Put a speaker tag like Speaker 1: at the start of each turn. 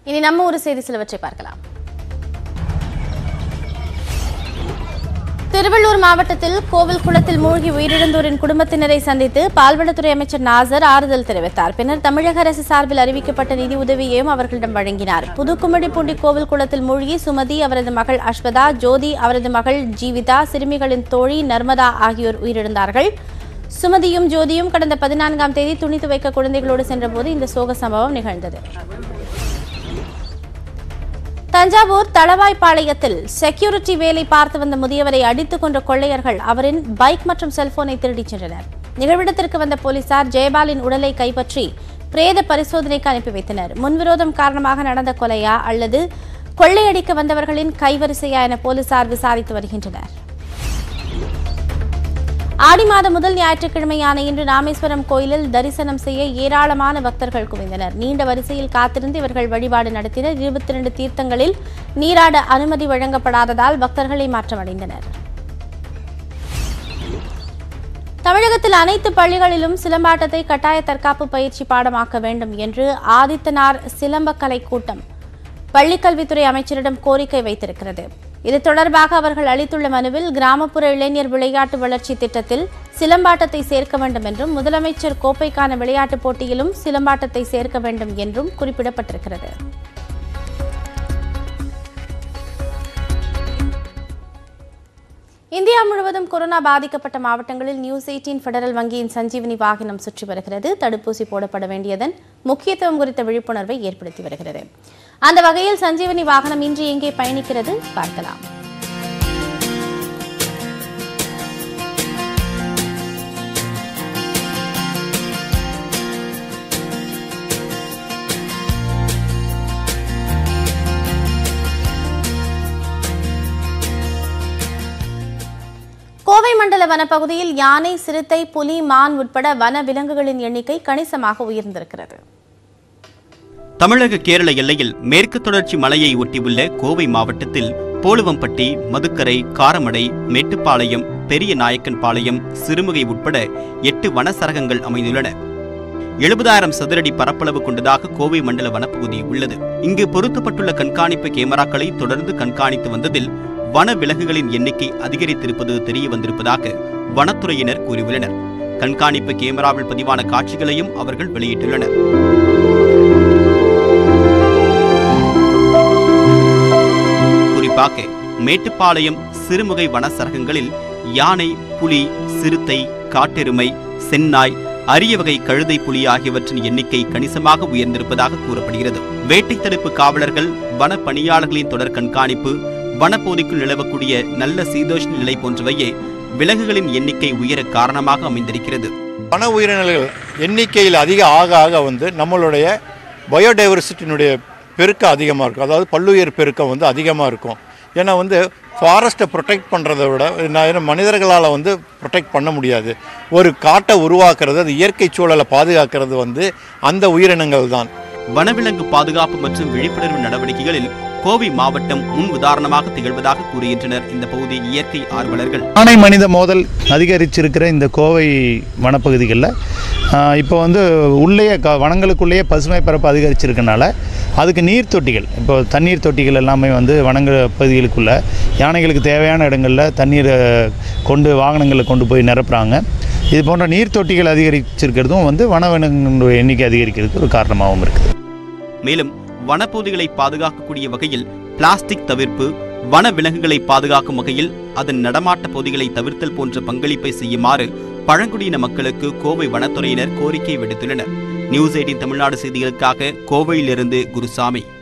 Speaker 1: இனி நம்ம ஒரு செய்தி சிலவற்றை பார்க்கலாம் திருவள்ளூர் மாவட்டத்தில் கோவில் குளத்தில் மூழ்கி உயிரிழந்தோரின் குடும்பத்தினரை சந்தித்து பால்வளத்துறை அமைச்சர் நாசர் ஆறுதல் தெரிவித்தார் பின்னர் தமிழக அரசு சார்பில் அறிவிக்கப்பட்ட நிதி உதவியையும் அவர்களிடம் வழங்கினார் புதுக்கும்மிடிப்பூண்டி கோவில் குளத்தில் மூழ்கி சுமதி அவரது மகள் அஸ்வதா ஜோதி அவரது மகள் ஜீவிதா சிறுமிகளின் தோழி நர்மதா ஆகியோர் உயிரிழந்தார்கள் சுமதியும் ஜோதியும் கடந்த பதினான்காம் தேதி துணி துவைக்க குழந்தைகளோடு சென்றபோது இந்த சோக சம்பவம் நிகழ்ந்தது தஞ்சாவூர் தளவாய்ப்பாளையத்தில் செக்யூரிட்டி வேலை பார்த்து வந்த முதியவரை அடித்துக் கொன்ற கொள்ளையர்கள் அவரின் பைக் மற்றும் செல்போனை திருடிச் சென்றனர் நிகழ்விடத்திற்கு வந்த போலீசார் ஜெயபாலின் உடலை கைப்பற்றி பிரேத பரிசோதனைக்கு அனுப்பி வைத்தனர் முன்விரோதம் காரணமாக நடந்த கொலையா அல்லது கொள்ளையடிக்க வந்தவர்களின் கைவரிசையா என போலீசார் விசாரித்து வருகின்றனர் ஆடி மாதம் முதல் ஞாயிற்றுக்கிழமையான இன்று ராமேஸ்வரம் கோயிலில் தரிசனம் செய்ய ஏராளமான பக்தர்கள் குவிந்தனர் நீண்ட வரிசையில் காத்திருந்து இவர்கள் வழிபாடு நடத்தினர் இருபத்தி இரண்டு தீர்த்தங்களில் நீராட அனுமதி வழங்கப்படாததால் பக்தர்களை மாற்றமடைந்தனர் தமிழகத்தில் அனைத்து பள்ளிகளிலும் சிலம்பாட்டத்தை கட்டாய தற்காப்பு பயிற்சி பாடமாக்க வேண்டும் என்று ஆதித்தனார் சிலம்பக்கலை கூட்டம் பள்ளிக்கல்வித்துறை அமைச்சரிடம் கோரிக்கை வைத்திருக்கிறது இது தொடர்பாக அவர்கள் அளித்துள்ள மனுவில் கிராமப்புற இளைஞர் விளையாட்டு வளர்ச்சி திட்டத்தில் சிலம்பாட்டத்தை சேர்க்க வேண்டும் என்றும் முதலமைச்சர் கோப்பைக்கான விளையாட்டுப் போட்டியிலும் சிலம்பாட்டத்தை சேர்க்க வேண்டும் என்றும் குறிப்பிடப்பட்டிருக்கிறது இந்தியா முழுவதும் கொரோனா பாதிக்கப்பட்ட மாவட்டங்களில் நியூஸ் எயிட்டீன் ஃபெடரல் வங்கியின் சஞ்சீவனி வாகனம் சுற்றி வருகிறது தடுப்பூசி போடப்பட வேண்டியதன் முக்கியத்துவம் குறித்த விழிப்புணர்வை ஏற்படுத்தி வருகிறது அந்த வகையில் சஞ்சீவனி வாகனம் இன்று எங்கே பயணிக்கிறது பார்க்கலாம் கோவை மண்டல வனப்பகுதியில் யானை சிறுத்தை புலி மான் உட்பட வன விலங்குகளின் எண்ணிக்கை கணிசமாக உயர்ந்திருக்கிறது
Speaker 2: தமிழக கேரள எல்லையில் மேற்கு தொடர்ச்சி மலையை ஒட்டியுள்ள கோவை மாவட்டத்தில் போலுவம்பட்டி மதுக்கரை காரமடை மேட்டுப்பாளையம் பெரிய நாயக்கன் பாளையம் சிறுமுகை உட்பட எட்டு வனசரகங்கள் அமைந்துள்ளன எழுபதாயிரம் சதுரடி பரப்பளவு கொண்டதாக கோவை மண்டல வனப்பகுதி உள்ளது இங்கு பொருத்தப்பட்டுள்ள கண்காணிப்பு கேமராக்களை தொடர்ந்து கண்காணித்து வந்ததில் வன விலங்குகளின் எண்ணிக்கை அதிகரித்திருப்பது தெரிய வந்திருப்பதாக வனத்துறையினர் கூறியுள்ளனர் கண்காணிப்பு கேமராவில் பதிவான காட்சிகளையும் அவர்கள் வெளியிட்டுள்ளனர் குறிப்பாக மேட்டுப்பாளையம் சிறுமுகை வனசரகங்களில் யானை புலி சிறுத்தை காட்டெருமை செந்நாய் அரிய வகை கழுதை புலி ஆகியவற்றின் எண்ணிக்கை கணிசமாக உயர்ந்திருப்பதாக கூறப்படுகிறது வேட்டை தடுப்பு காவலர்கள் வன பணியாளர்களின் தொடர் கண்காணிப்பு வனப்பகுதிக்குள் நிலவக்கூடிய நல்ல சீதோஷ்ண நிலை போன்றவையே விலங்குகளின் எண்ணிக்கை உயர காரணமாக அமைந்திருக்கிறது
Speaker 3: வன உயிரினங்கள் எண்ணிக்கையில் அதிக ஆக ஆக வந்து நம்மளுடைய பயோடைவர்சிட்டியினுடைய பெருக்கம் அதிகமாக இருக்கும் அதாவது பல்லுயிர் பெருக்கம் வந்து அதிகமாக இருக்கும் ஏன்னா வந்து ஃபாரஸ்ட்டை ப்ரொடெக்ட் பண்ணுறதை விட நான் மனிதர்களால் வந்து ப்ரொடெக்ட் பண்ண முடியாது ஒரு காட்டை உருவாக்குறது அது இயற்கை சூழலை பாதுகாக்கிறது வந்து அந்த உயிரினங்கள் தான்
Speaker 2: வனவிலங்கு பாதுகாப்பு மற்றும் விழிப்புணர்வு நடவடிக்கைகளில் கோவை மாவட்டம் முன் உதாரணமாக திகழ்வதாக கூறுகின்றனர் இந்த பகுதி இயற்கை ஆர்வலர்கள்
Speaker 4: யானை மனித மோதல் அதிகரிச்சிருக்கிற இந்த கோவை வனப்பகுதிகளில் இப்போ வந்து உள்ளேயே க வனங்களுக்குள்ளேயே பசுமை பரப்பு அதிகரிச்சிருக்கனால அதுக்கு நீர் தொட்டிகள் இப்போ தண்ணீர் தொட்டிகள் எல்லாமே வந்து வனங்கள் பகுதிகளுக்குள்ள யானைகளுக்கு தேவையான இடங்களில் தண்ணீரை கொண்டு வாகனங்களை கொண்டு போய் நிரப்புறாங்க இது போன்ற நீர் தொட்டிகள் அதிகரிச்சிருக்கிறதும் வந்து வனவிலங்குடைய எண்ணிக்கை அதிகரிக்கிறதுக்கு ஒரு காரணமாகவும் இருக்குது
Speaker 2: மேலும் வனப்பகுதிகளை பாதுகாக்கக்கூடிய வகையில் பிளாஸ்டிக் தவிர்ப்பு வன விலங்குகளை பாதுகாக்கும் வகையில் அதன் நடமாட்ட பகுதிகளை தவிர்த்தல் போன்ற பங்களிப்பை செய்யுமாறு பழங்குடியின மக்களுக்கு கோவை வனத்துறையினர் கோரிக்கை விடுத்துள்ளனர் நியூஸ் எயிட்டின் தமிழ்நாடு செய்திகளுக்காக கோவையிலிருந்து குருசாமி